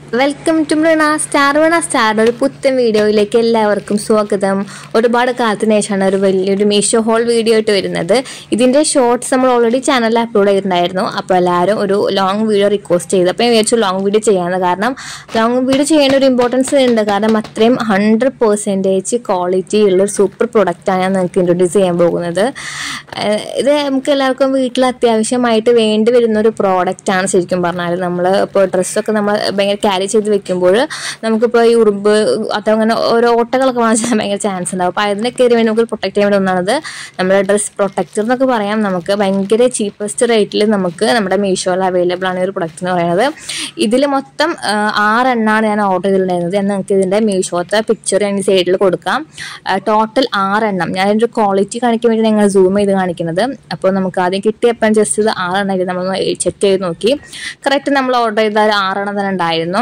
welcome to മൃണ star Veena സ്റ്റാറിൻ്റെ ഒരു പുത്തൻ വീഡിയോയിലേക്ക് എല്ലാവർക്കും സ്വാഗതം ഒരുപാട് കാലത്തിന് ശേഷമാണ് ഒരു വലിയൊരു മീഷോ ഹോൾ വീഡിയോ ആയിട്ട് വരുന്നത് ഇതിൻ്റെ ഷോർട്സ് നമ്മൾ ഓൾറെഡി ചാനലിൽ അപ്ലോഡ് ചെയ്തിട്ടുണ്ടായിരുന്നു അപ്പോൾ എല്ലാവരും ഒരു ലോങ് വീഡിയോ റിക്വസ്റ്റ് ചെയ്തു അപ്പോൾ ഞാൻ വിചാരിച്ചു ലോങ് വീഡിയോ ചെയ്യാമെന്ന് കാരണം ലോങ് വീഡിയോ ചെയ്യേണ്ട ഒരു ഇമ്പോർട്ടൻസ് ഉണ്ട് കാരണം അത്രയും ഹൺഡ്രഡ് പെർസെൻറ്റേജ് ക്വാളിറ്റി ഉള്ളൊരു സൂപ്പർ പ്രൊഡക്റ്റാണ് ഞാൻ നിങ്ങൾക്ക് ഇൻട്രൊഡ്യൂസ് ചെയ്യാൻ പോകുന്നത് ഏഹ് ഇത് നമുക്ക് എല്ലാവർക്കും വീട്ടിൽ അത്യാവശ്യമായിട്ട് വേണ്ടി വരുന്ന ഒരു പ്രോഡക്റ്റാണ് ശരിക്കും പറഞ്ഞാൽ നമ്മൾ ഇപ്പോൾ ഡ്രസ്സൊക്കെ നമ്മൾ ഭയങ്കര ക്യാരി ചെയ്ത് വെക്കുമ്പോൾ നമുക്കിപ്പോൾ ഈ ഉറുമ്പ് അതങ്ങനെ ഓരോ ഓട്ടകളൊക്കെ വാങ്ങിച്ചാൽ ഭയങ്കര ചാൻസ് ഉണ്ടാവും അപ്പോൾ അതിനൊക്കെ വേണ്ടി നമുക്ക് പ്രൊട്ടക്ട് ചെയ്യാൻ വേണ്ടി ഒന്നാണത് നമ്മുടെ ഡ്രസ് പ്രൊട്ടക്ടർ എന്നൊക്കെ പറയാം നമുക്ക് ഭയങ്കര ചീപ്പസ്റ്റ് റേറ്റിൽ നമുക്ക് നമ്മുടെ മീഷോയിൽ അവൈലബിൾ ആണ് ഈ ഒരു പ്രൊഡക്റ്റ് എന്ന് പറയുന്നത് ഇതിൽ മൊത്തം ആ, ആറെണ്ണമാണ് ഞാൻ ഓർഡർ ചെയ്തിട്ടുണ്ടായിരുന്നത് ഞാൻ നിങ്ങൾക്ക് ഇതിൻ്റെ മീഷോത്തെ പിക്ചർ ഞാൻ ഈ സൈഡിൽ കൊടുക്കാം ടോട്ടൽ ആറെണ്ണം ഞാൻ ഇതിൻ്റെ ക്വാളിറ്റി കാണിക്കാൻ വേണ്ടി ഞങ്ങൾ സൂം ചെയ്ത് കാണിക്കുന്നത് അപ്പോൾ നമുക്ക് ആദ്യം കിട്ടിയപ്പോൾ ജസ്റ്റ് ഇത് ആറെണ്ണം നമ്മൾ ചെക്ക് ചെയ്ത് നോക്കി കറക്റ്റ് നമ്മൾ ഓർഡർ ചെയ്ത ഒരു ആറെണ്ണം തന്നെ ഉണ്ടായിരുന്നു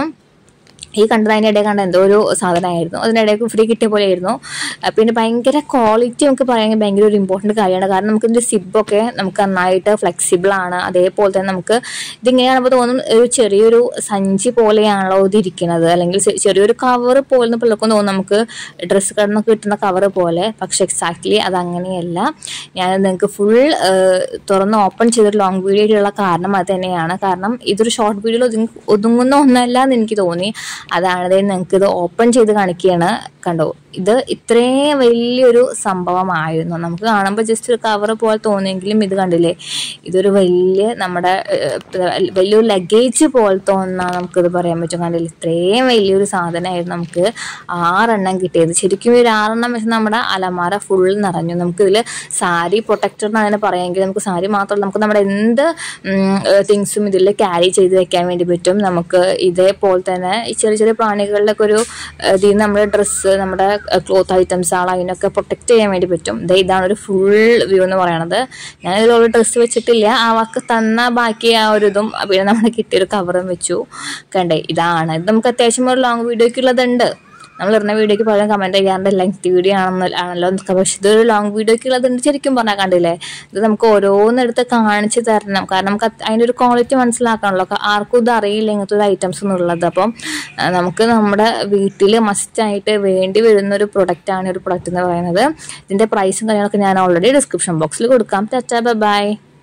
ഈ കണ്ടത് അതിൻ്റെ ഇടയിൽ കണ്ട എന്തോ ഒരു സാധനമായിരുന്നു അതിനിടയ്ക്ക് ഫ്രീ കിട്ടിയ പോലെ ആയിരുന്നു അഹ് പിന്നെ ഭയങ്കര ക്വാളിറ്റി നമുക്ക് പറയുന്നത് ഭയങ്കര ഒരു ഇമ്പോർട്ടൻറ്റ് കാര്യമാണ് കാരണം നമുക്ക് ഇതിൻ്റെ സിബൊക്കെ നമുക്ക് നന്നായിട്ട് ഫ്ലെക്സിബിൾ ആണ് അതേപോലെ തന്നെ നമുക്ക് ഇതിങ്ങനെ കാണുമ്പോൾ തോന്നും ഒരു ചെറിയൊരു സഞ്ചി പോലെയാണല്ലോ ഇത് ഇരിക്കുന്നത് അല്ലെങ്കിൽ ചെ- ചെറിയൊരു കവർ പോലെ പിള്ളേർക്കും തോന്നും നമുക്ക് ഡ്രസ്സ് കടന്നൊക്കെ കിട്ടുന്ന കവർ പോലെ പക്ഷെ എക്സാക്ട്ലി അത് അങ്ങനെയല്ല ഞാൻ നിങ്ങൾക്ക് ഫുൾ തുറന്ന് ഓപ്പൺ ചെയ്തൊരു ലോങ് വീഡിയോയിലുള്ള കാരണം അത് തന്നെയാണ് കാരണം ഇതൊരു ഷോർട്ട് വീഡിയോയിൽ ഒതുങ്ങി ഒതുങ്ങുന്ന ഒന്നല്ല എന്ന് എനിക്ക് തോന്നി അതാണ് നിങ്ങൾക്ക് ഇത് ഓപ്പൺ ചെയ്ത് കാണിക്കുകയാണ് കണ്ടോ ഇത് ഇത്രയും വലിയൊരു സംഭവമായിരുന്നു നമുക്ക് കാണുമ്പോൾ ജസ്റ്റ് ഒരു കവർ പോലെ തോന്നിയെങ്കിലും ഇത് കണ്ടില്ലേ ഇതൊരു വലിയ നമ്മുടെ ഏഹ്, വലിയൊരു ലഗേജ് പോലത്തെ ഒന്നാണ് നമുക്കിത് പറയാൻ പറ്റും കണ്ടില്ലേ ഇത്രയും വലിയൊരു സാധനമായിരുന്നു നമുക്ക് ആറെണ്ണം കിട്ടിയത് ശരിക്കും ഈ ഒരു ആറെണ്ണം വെച്ച് നമ്മുടെ അലമാര ഫുൾ നിറഞ്ഞു നമുക്കിതിൽ സാരി പ്രൊട്ടക്ടർ എന്ന് അങ്ങനെ പറയാമെങ്കിൽ നമുക്ക് സാരി മാത്രമല്ല നമുക്ക് നമ്മുടെ എന്ത് തിങ്സും ഇതിൽ ക്യാരി ചെയ്ത് വെക്കാൻ വേണ്ടി പറ്റും നമുക്ക് ഇതേപോലെ തന്നെ ഈ ചെറിയ ചെറിയ പ്രാണികളിലൊക്കെ ഒരു ഏഹ്, ഇതിൽ നിന്ന് നമ്മുടെ ഡ്രസ്സ് നമ്മുടെ ക്ലോത്ത് ഐറ്റംസ് ആണ് അതിനൊക്കെ പ്രൊട്ടക്ട് ചെയ്യാൻ വേണ്ടി പറ്റും ദേ ഇതാണ് ഒരു ഫുൾ വ്യൂ എന്ന് പറയണത് ഞാൻ ഇതിലുള്ള ഡ്രസ്സ് വെച്ചിട്ടില്ല ആ വാക്ക് തന്ന ബാക്കി ആ ഒരു ഇതും പിന്നെ നമ്മൾ കിട്ടിയൊരു കവറും വെച്ചു കണ്ടേ ഇതാണ് ഇത് നമുക്ക് അത്യാവശ്യം ഒരു ലോങ് വീഡിയോക്കുള്ളതുണ്ട് നമ്മൾ ഇടുന്ന വീഡിയോക്ക് പകരം കമൻറ്റ് ചെയ്യാറുണ്ട് ലെങ്ത് വീഡിയോ ആണെന്ന് ആണല്ലോ എന്നൊക്കെ പക്ഷെ ഇതൊരു ലോങ് വീഡിയോക്കുള്ളതുണ്ട് ശരിക്കും പറഞ്ഞാൽ കണ്ടില്ലേ ഇത് നമുക്ക് ഓരോന്നെടുത്ത് കാണിച്ച് തരണം കാരണം നമുക്ക് അത് അതിൻ്റെ ഒരു ക്വാളിറ്റി മനസ്സിലാക്കണമല്ലോ ക- ആർക്കും ഇത് അറിയില്ല ഇങ്ങനത്തെ ഒരു ഐറ്റംസ് എന്നുള്ളത് അപ്പം ആ, നമുക്ക് നമ്മുടെ വീട്ടിൽ മസ്റ്റായിട്ട് വേണ്ടി വരുന്ന ഒരു പ്രൊഡക്റ്റാണ് ഒരു പ്രൊഡക്റ്റ് എന്ന് പറയുന്നത് ഇതിൻ്റെ പ്രൈസും കാര്യങ്ങളൊക്കെ ഞാൻ ഓൾറെഡി ഡിസ്ക്രിപ്ഷൻ ബോക്സിൽ കൊടുക്കാം ടാറ്റാ ബൈ